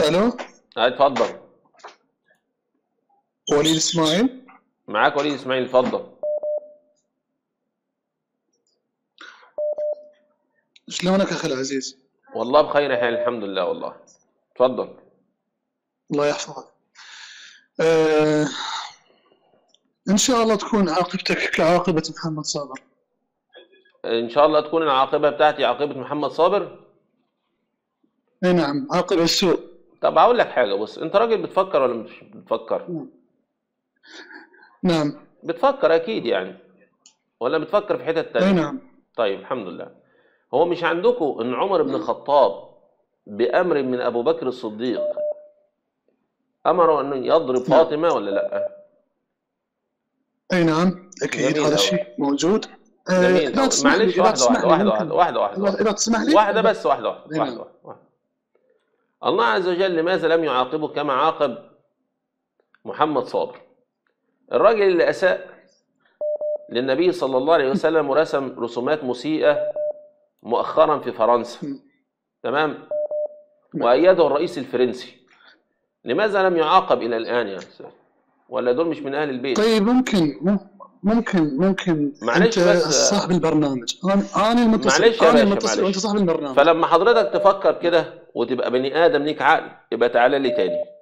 الو آه، اتفضل وليد اسماعيل معاك وليد اسماعيل اتفضل شلونك اخي العزيز والله بخير حال الحمد لله والله اتفضل الله يحفظك آه ان شاء الله تكون عاقبتك كعاقبة محمد صابر ان شاء الله تكون العاقبه بتاعتي عاقبه محمد صابر اي نعم عاقبة السوء طب هقول لك حاجه بص انت راجل بتفكر ولا مش بتفكر نعم بتفكر اكيد يعني ولا بتفكر في حتت اي تانية نعم طيب الحمد لله هو مش عندكم ان عمر بن الخطاب بامر من ابو بكر الصديق امره انه يضرب فاطمه ولا لا اي نعم اكيد جميل هذا أوي. الشيء موجود آه جميل إذا أوي. تسمح لي- معلش إذا واحده تسمح واحده لي واحده ممكن- واحده واحده واحده إذا تسمح لي واحده بس واحده واحده أي واحده, نعم. واحدة. الله عز وجل لماذا لم يعاقبه كما عاقب محمد صابر الراجل اللي اساء للنبي صلى الله عليه وسلم ورسم رسومات مسيئه مؤخرا في فرنسا م. تمام وايده الرئيس الفرنسي لماذا لم يعاقب الى الان يا استاذ ولا دول مش من اهل البيت طيب ممكن مم- ممكن ممكن معلش انت بس- صاحب البرنامج انا انا المتصل معلش يا انا باشا، المتصل معلش. وانت صاحب البرنامج فلما حضرتك تفكر كده وتبقى بني ادم ليك عقل يبقى تعالى لي تاني